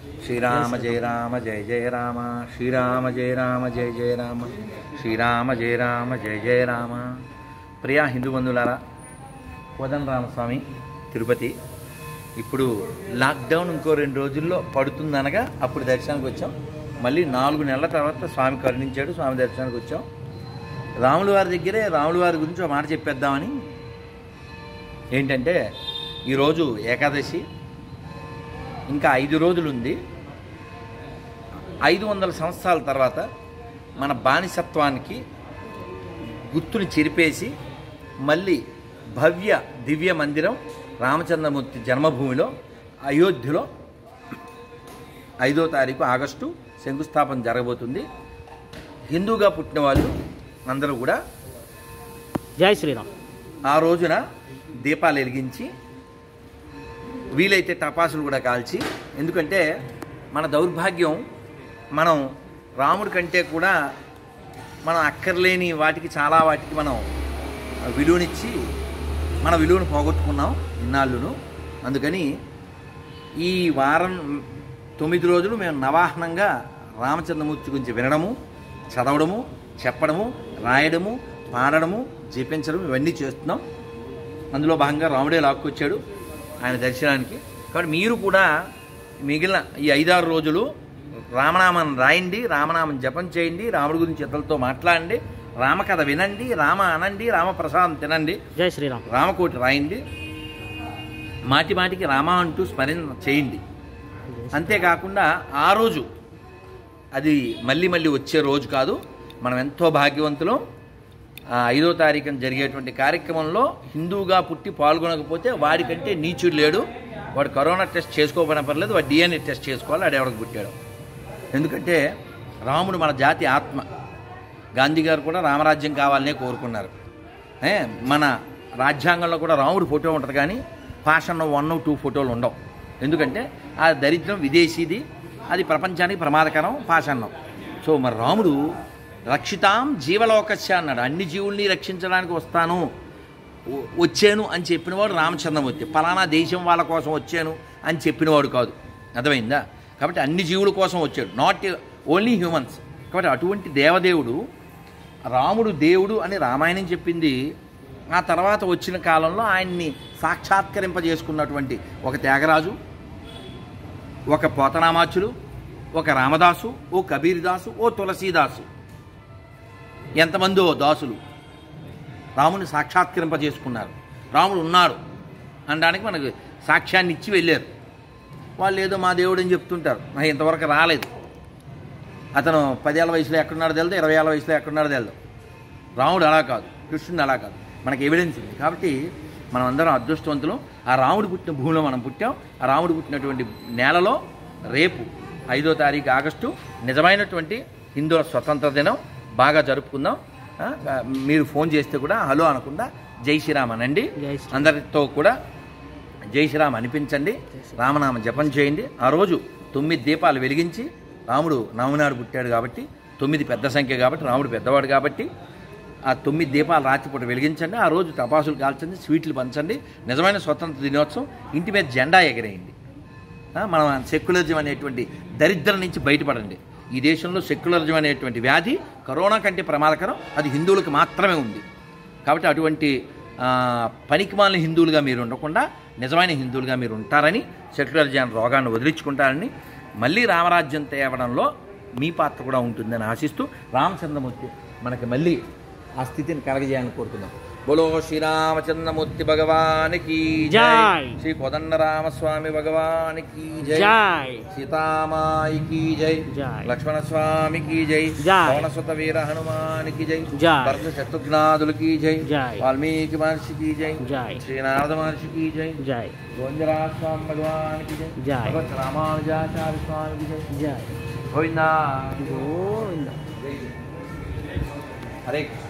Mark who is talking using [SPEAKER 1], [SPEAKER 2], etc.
[SPEAKER 1] శ్రీరామ జయ రామ జయ జయ రామ శ్రీరామ జయ రామ జయ జయ రామ శ్రీరామ జయ రామ జయ జయ రామ ప్రియా హిందూ బంధువులారా కోదన్ రామస్వామి తిరుపతి ఇప్పుడు లాక్డౌన్ ఇంకో రెండు రోజుల్లో పడుతుందనగా అప్పుడు దర్శనానికి వచ్చాం మళ్ళీ నాలుగు నెలల తర్వాత స్వామి కరుణించాడు స్వామి దర్శనానికి వచ్చాం రాముల వారి దగ్గరే రాముల వారి గురించి ఒక మాట చెప్పేద్దామని ఏంటంటే ఈరోజు ఏకాదశి ఇంకా ఐదు రోజులు ఉంది ఐదు వందల సంవత్సరాల తర్వాత మన బానిసత్వానికి గుర్తుని చెరిపేసి మళ్ళీ భవ్య దివ్య మందిరం రామచంద్రమూర్తి జన్మభూమిలో అయోధ్యలో ఐదో తారీఖు ఆగస్టు శంకుస్థాపన జరగబోతుంది హిందూగా పుట్టిన వాళ్ళు అందరూ కూడా
[SPEAKER 2] జై శ్రీరామ్
[SPEAKER 1] ఆ రోజున దీపాలు వెలిగించి వీలైతే టపాసులు కూడా కాల్చి ఎందుకంటే మన దౌర్భాగ్యం మనం రాముడి కంటే కూడా మనం అక్కర్లేని వాటికి చాలా వాటికి మనం విలువనిచ్చి మన విలువను పోగొట్టుకున్నాం ఇన్నాళ్ళును అందుకని ఈ వారం తొమ్మిది రోజులు మేము నవాహనంగా రామచంద్రమూర్తి గురించి వినడము చదవడము చెప్పడము రాయడము పాడడము జపించడం ఇవన్నీ చేస్తున్నాం అందులో భాగంగా రాముడే లాక్కొచ్చాడు ఆయన దర్శనానికి కాబట్టి మీరు కూడా మిగిలిన ఈ ఐదారు రోజులు రామనామాన్ని రాయండి రామనామం జపం చేయండి రాముడి గురించి ఇతరులతో మాట్లాడండి రామకథ వినండి రామ అనండి రామప్రసాదం తినండి
[SPEAKER 2] జై శ్రీరామ్
[SPEAKER 1] రామకోటి రాయండి మాటి మాటికి రామ అంటూ స్మరణ చేయండి అంతేకాకుండా ఆ రోజు అది మళ్ళీ మళ్ళీ వచ్చే రోజు కాదు మనం ఎంతో భాగ్యవంతులం ఆ ఐదో తారీఖున జరిగేటువంటి కార్యక్రమంలో హిందూగా పుట్టి పాల్గొనకపోతే వాడికంటే నీచుడు లేడు వాడు కరోనా టెస్ట్ చేసుకోకపోయినా పర్లేదు వాడు డిఎన్ఏ టెస్ట్ చేసుకోవాలి వాడు ఎవరికి పుట్టాడు ఎందుకంటే రాముడు మన జాతి ఆత్మ గాంధీ గారు కూడా రామరాజ్యం కావాలనే కోరుకున్నారు ఏ, మన రాజ్యాంగంలో కూడా రాముడు ఫోటో ఉంటుంది కానీ పాషన్లో వన్ టూ ఫోటోలు ఉండవు ఎందుకంటే ఆ దరిద్రం విదేశీది అది ప్రపంచానికి ప్రమాదకరం పాషన్నం సో మరి రాముడు రక్షితాం జీవలోకస్య అన్నాడు అన్ని జీవుల్ని రక్షించడానికి వస్తాను వ- వచ్చాను అని చెప్పినవాడు రామచంద్రమూర్తి పలానా దేశం వాళ్ళ కోసం వచ్చాను అని చెప్పినవాడు కాదు అర్థమైందా కాబట్టి అన్ని జీవుల కోసం వచ్చాడు నాట్ ఓన్లీ హ్యూమన్స్ కాబట్టి అటువంటి దేవదేవుడు రాముడు దేవుడు అని రామాయణం చెప్పింది ఆ తర్వాత వచ్చిన కాలంలో ఆయన్ని సాక్షాత్కరింపజేసుకున్నటువంటి ఒక త్యాగరాజు ఒక పోతనామాచులు ఒక రామదాసు ఓ కబీర్దాసు ఓ తులసీదాసు ఎంతమందో దాసులు రాముని సాక్షాత్కరింపజేసుకున్నారు రాముడు ఉన్నాడు అనడానికి మనకు సాక్ష్యాన్ని ఇచ్చి వెళ్ళారు వాళ్ళు ఏదో మా దేవుడు అని చెప్తుంటారు నాకు ఇంతవరకు రాలేదు అతను పదేళ్ల వయసులో ఎక్కడున్నాడో తెలియదు ఇరవై ఏళ్ళ వయసులో ఎక్కడున్నాడో తెలియదు రాముడు అలా కాదు కృష్ణుడు అలా కాదు మనకి ఎవిడెన్స్ ఉంది కాబట్టి మనం అందరం అదృష్టవంతులం ఆ రాముడు పుట్టిన భూమిలో మనం పుట్టాం ఆ రాముడు పుట్టినటువంటి నేలలో రేపు ఐదో తారీఖు ఆగస్టు నిజమైనటువంటి హిందువుల స్వతంత్ర దినం బాగా జరుపుకుందాం ఆ, మీరు ఫోన్ చేస్తే కూడా హలో అనకుండా జై శ్రీరామ్ అనండి
[SPEAKER 2] జై శ్రీరామ్.
[SPEAKER 1] అందరితో కూడా జై శ్రీరామ్ అనిపించండి రామనామ జపం చేయండి ఆ రోజు తొమ్మిది దీపాలు వెలిగించి రాముడు నవనాడు పుట్టాడు కాబట్టి తొమ్మిది పెద్ద సంఖ్య కాబట్టి రాముడు పెద్దవాడు కాబట్టి ఆ తొమ్మిది దీపాలు రాత్రిపూట వెలిగించండి ఆ రోజు టపాసులు కాల్చండి స్వీట్లు పంచండి నిజమైన స్వతంత్ర దినోత్సవం ఇంటి మీద జెండా ఎగరేయండి ఆ, మనం సెక్యులరిజం అనేటువంటి దరిద్రం నుంచి బయటపడండి ఈ దేశంలో సెక్యులరిజం అనేటువంటి వ్యాధి కరోనా కంటే ప్రమాదకరం అది హిందువులకు మాత్రమే ఉంది కాబట్టి అటువంటి ఆ, పనికిమాలిన హిందువులుగా మీరు ఉండకుండా నిజమైన హిందువులుగా మీరు ఉంటారని సెక్యులరిజం రోగాన్ని వదిలించుకుంటారని మళ్ళీ రామరాజ్యం తేవడంలో మీ పాత్ర కూడా ఉంటుందని ఆశిస్తూ రామచంద్రమూర్తి మనకి మళ్ళీ ఆ స్థితిని కలగజేయాలని కోరుకుందాం బోలో శ్రీరామచంద్రమూర్తి భగవానికి
[SPEAKER 2] జై.
[SPEAKER 1] శ్రీ కోదండ రామస్వామి భగవానికి జై
[SPEAKER 2] జై
[SPEAKER 1] సీతామాయికి జై
[SPEAKER 2] జై.
[SPEAKER 1] లక్ష్మణ స్వామికి జై
[SPEAKER 2] జై.
[SPEAKER 1] పవనసుత వీర హనుమానికి జై
[SPEAKER 2] జై.
[SPEAKER 1] భరత శత్రుఘ్నాదులకి జై
[SPEAKER 2] జై.
[SPEAKER 1] వాల్మీకి మహర్షికి జై
[SPEAKER 2] జై.
[SPEAKER 1] శ్రీనారద మహర్షికి జై
[SPEAKER 2] జై
[SPEAKER 1] గోవిందరాజ స్వామి భగవానికి జై
[SPEAKER 2] జై.
[SPEAKER 1] భగవత్ రామానుజాచార్య స్వామికి జై
[SPEAKER 2] జై
[SPEAKER 1] గోవిందా
[SPEAKER 2] గోవింద
[SPEAKER 1] జై హరే కృష్ణ